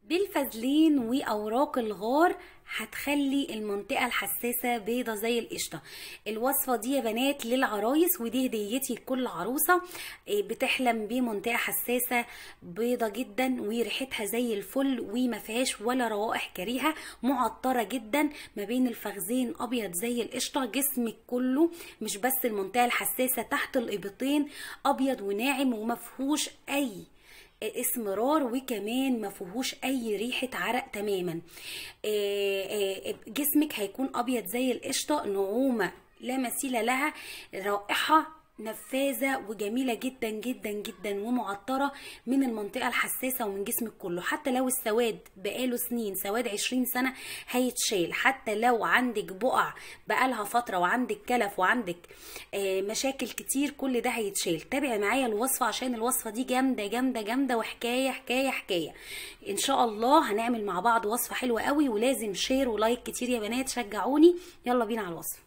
بالفازلين واوراق الغار هتخلي المنطقة الحساسة بيضة زي القشطة الوصفة دي يا بنات للعرايس ودي هديتي لكل عروسة إيه، بتحلم بمنطقة حساسة بيضة جدا وريحتها زي الفل وما فيهاش ولا روائح كريهة معطرة جدا ما بين الفخذين ابيض زي القشطة جسمك كله مش بس المنطقة الحساسة تحت الابطين ابيض وناعم وما فيهوش اي اسمرار وكمان ما فيهوش اي ريحه عرق تماما آه، آه، جسمك هيكون ابيض زي القشطه نعومه لا مثيل لها رائحه نفاذة وجميلة جدا جدا جدا ومعطرة من المنطقة الحساسة ومن جسمك كله حتى لو السواد بقاله سنين سواد عشرين سنة هيتشال حتى لو عندك بقع بقالها فترة وعندك كلف وعندك آه، مشاكل كتير كل ده هيتشال تابعي معايا الوصفة عشان الوصفة دي جامدة جامدة جامدة وحكاية حكاية حكاية ان شاء الله هنعمل مع بعض وصفة حلوة قوي ولازم شير ولايك كتير يا بنات شجعوني يلا بينا على الوصفة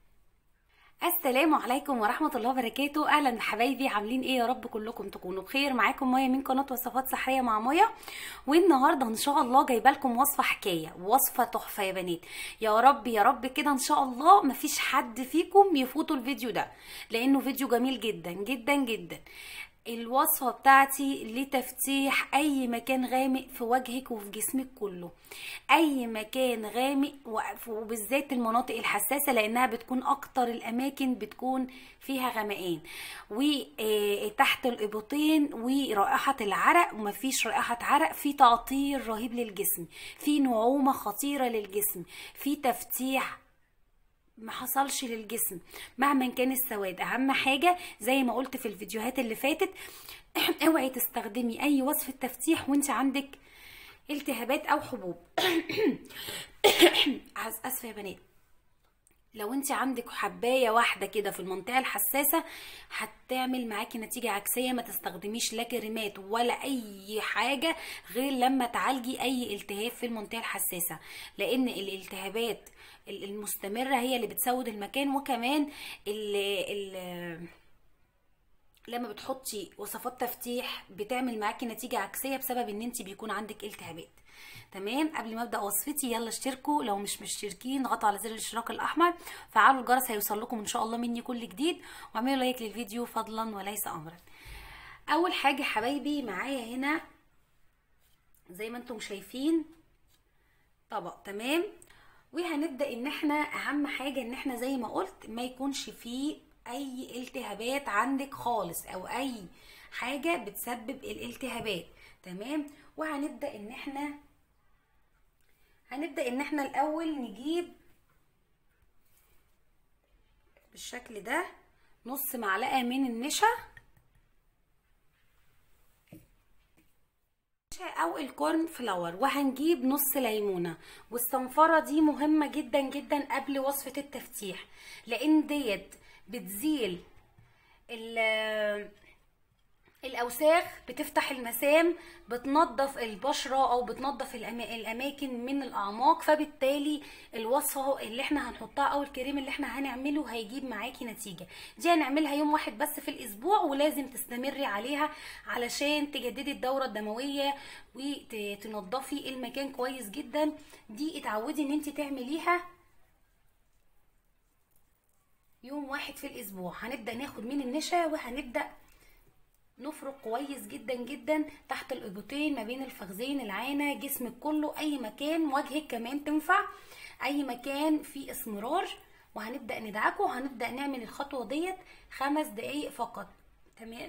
السلام عليكم ورحمة الله وبركاته أهلا حبايبي عاملين إيه يا رب كلكم تكونوا بخير معاكم مايا من قناة وصفات سحرية مع مايا والنهاردة إن شاء الله جايبة لكم وصفة حكاية وصفة تحفة يا بنات يا رب يا رب كده إن شاء الله مفيش حد فيكم يفوتوا الفيديو ده لأنه فيديو جميل جدا جدا جدا الوصفة بتاعتي لتفتيح أي مكان غامق في وجهك وفي جسمك كله أي مكان غامق وبالذات المناطق الحساسة لأنها بتكون أكتر الأماكن بتكون فيها غمقان وتحت الإبطين ورائحة العرق ومفيش رائحة عرق في تعطير رهيب للجسم في نعومة خطيرة للجسم في تفتيح ما حصلش للجسم مهما كان السواد اهم حاجه زي ما قلت في الفيديوهات اللي فاتت اوعي تستخدمي اي وصفه تفتيح وانت عندك التهابات او حبوب اسفه يا بنات لو انت عندك حبايه واحده كده في المنطقه الحساسه هتعمل معاكي نتيجه عكسيه ما تستخدميش لا كريمات ولا اي حاجه غير لما تعالجي اي التهاب في المنطقه الحساسه لان الالتهابات المستمره هي اللي بتسود المكان وكمان ال ال لما بتحطي وصفات تفتيح بتعمل معاكي نتيجه عكسيه بسبب ان انت بيكون عندك التهابات تمام قبل ما ابدا وصفتي يلا اشتركوا لو مش مشتركين اضغطوا على زر الاشتراك الاحمر فعلوا الجرس هيوصل لكم ان شاء الله مني كل جديد واعملوا لايك للفيديو فضلا وليس امرا اول حاجه حبايبي معايا هنا زي ما انتم شايفين طبق تمام وهنبدا ان احنا اهم حاجه ان احنا زي ما قلت ما يكونش فيه اي التهابات عندك خالص او اي حاجه بتسبب الالتهابات تمام وهنبدا ان احنا هنبدا ان احنا الاول نجيب بالشكل ده نص معلقه من النشا او الكورن فلاور وهنجيب نص ليمونه والصنفره دي مهمه جدا جدا قبل وصفه التفتيح لان ديت بتزيل الاوساخ بتفتح المسام بتنظف البشره او بتنظف الاماكن من الاعماق فبالتالي الوصفه اللي احنا هنحطها او الكريم اللي احنا هنعمله هيجيب معاكي نتيجه دي هنعملها يوم واحد بس في الاسبوع ولازم تستمري عليها علشان تجددي الدوره الدمويه وتنظفي المكان كويس جدا دي اتعودي ان انت تعمليها يوم واحد في الاسبوع هنبدا ناخد من النشا وهنبدا نفرك كويس جدا جدا تحت الابطين ما بين الفخذين العانه جسمك كله اي مكان وجهك كمان تنفع اي مكان فيه اسمرار وهنبدا ندعكه وهنبدا نعمل الخطوه ديت خمس دقايق فقط تمام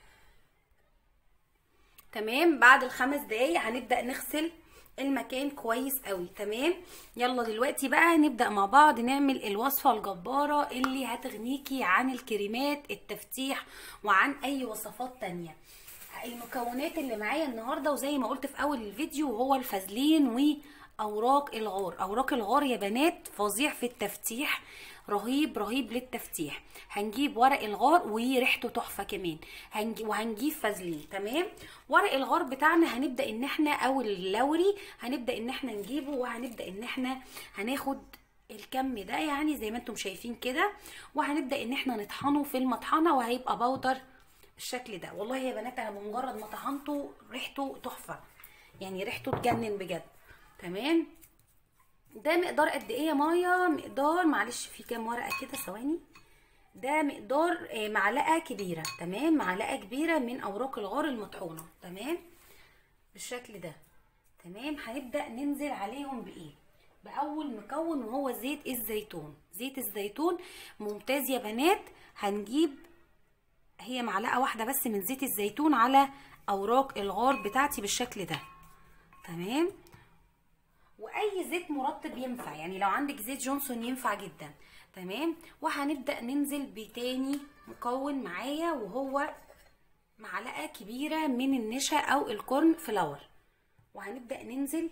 تمام بعد الخمس دقايق هنبدا نغسل المكان كويس قوي تمام يلا دلوقتي بقى نبدا مع بعض نعمل الوصفه الجباره اللي هتغنيكي عن الكريمات التفتيح وعن اي وصفات تانية المكونات اللي معايا النهارده وزي ما قلت في اول الفيديو هو الفازلين واوراق الغار اوراق الغار يا بنات فظيع في التفتيح رهيب رهيب للتفتيح هنجيب ورق الغار وريحته تحفه كمان هنجي وهنجيب فازلين تمام ورق الغار بتاعنا هنبدا ان احنا او اللوري هنبدا ان احنا نجيبه وهنبدا ان احنا هناخد الكم ده يعني زي ما انتم شايفين كده وهنبدا ان احنا نطحنه في المطحنه وهيبقى بودر بالشكل ده والله يا بنات انا بمجرد ما طحنته ريحته تحفه يعني ريحته تجنن بجد تمام ده مقدار قد ايه يا مايا مقدار معلش في كام ورقه كده ثواني ده مقدار آه، معلقه كبيره تمام معلقه كبيره من اوراق الغار المطحونه تمام بالشكل ده تمام هنبدا ننزل عليهم بايه باول مكون وهو زيت الزيتون زيت الزيتون ممتاز يا بنات هنجيب هي معلقه واحده بس من زيت الزيتون على اوراق الغار بتاعتي بالشكل ده تمام واي زيت مرطب ينفع يعني لو عندك زيت جونسون ينفع جدا تمام وهنبدا ننزل بتاني مكون معايا وهو معلقه كبيره من النشا او الكورن فلاور وهنبدا ننزل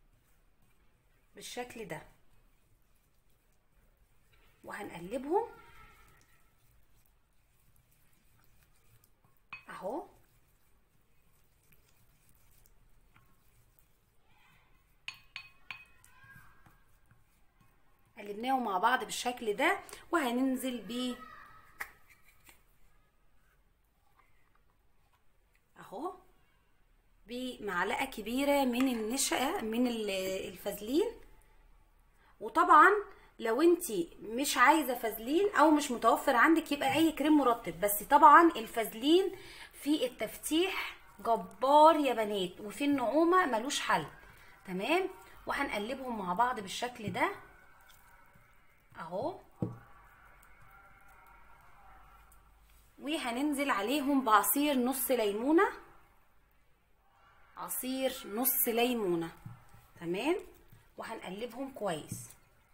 بالشكل ده وهنقلبهم اهو قلبناهم مع بعض بالشكل ده وهننزل بيه اهو بمعلقه كبيره من النشا من ال- الفازلين وطبعا لو انت مش عايزه فازلين او مش متوفر عندك يبقى اي كريم مرطب بس طبعا الفازلين في التفتيح جبار يا بنات وفي النعومه ملوش حل تمام وهنقلبهم مع بعض بالشكل ده اهو وهننزل عليهم بعصير نص ليمونه عصير نص ليمونه تمام وهنقلبهم كويس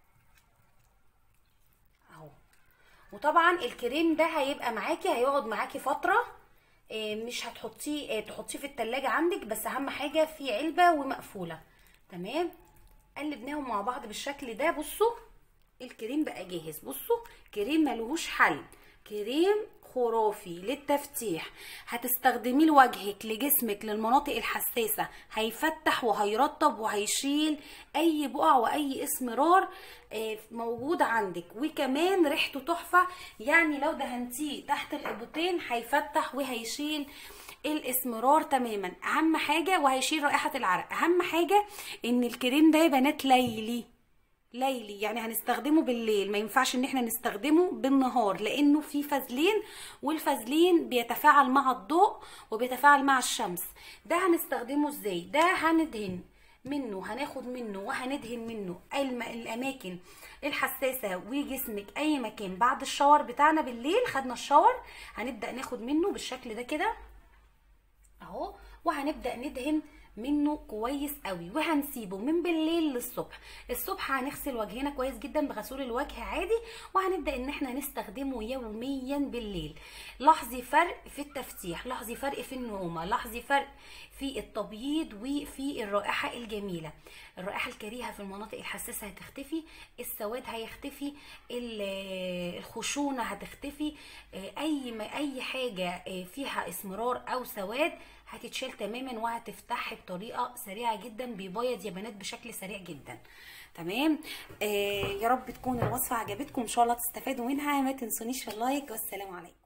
اهو وطبعا الكريم ده هيبقى معاكي هيقعد معاكي فتره آه، مش هتحطيه آه، تحطيه في التلاجة عندك بس اهم حاجه في علبه ومقفوله تمام قلبناهم مع بعض بالشكل ده بصوا الكريم بقى جاهز بصوا كريم ملهوش حل كريم خرافي للتفتيح هتستخدميه لوجهك لجسمك للمناطق الحساسة هيفتح وهيرطب وهيشيل اي بقع واي اسمرار آه، موجود عندك وكمان ريحته تحفة يعني لو دهنتيه تحت الابوتين هيفتح وهيشيل الاسمرار تماما اهم حاجة وهيشيل رائحة العرق اهم حاجة ان الكريم ده يا بنات ليلي ليلي يعني هنستخدمه بالليل ما ينفعش ان احنا نستخدمه بالنهار لانه فيه فازلين والفازلين بيتفاعل مع الضوء وبيتفاعل مع الشمس ده هنستخدمه ازاي ده هندهن منه هناخد منه وهندهن منه الم- الاماكن الحساسه وجسمك اي مكان بعد الشاور بتاعنا بالليل خدنا الشاور هنبدا ناخد منه بالشكل ده كده اهو وهنبدا ندهن منه كويس قوي وهنسيبه من بالليل للصبح الصبح هنغسل وجهنا كويس جدا بغسول الوجه عادي وهنبدا ان احنا نستخدمه يوميا بالليل لاحظي فرق في التفتيح لاحظي فرق في النعومه لاحظي فرق في التبييض وفي الرائحه الجميله الرائحه الكريهه في المناطق الحساسه هتختفي السواد هيختفي ال- الخشونه هتختفي اي ما اي حاجه فيها اسمرار او سواد هتتشال تماما وهتفتح بطريقه سريعه جدا بيبيض يا بنات بشكل سريع جدا تمام آه يا رب تكون الوصفه عجبتكم ان شاء الله تستفادوا منها ما تنسونيش في اللايك والسلام عليكم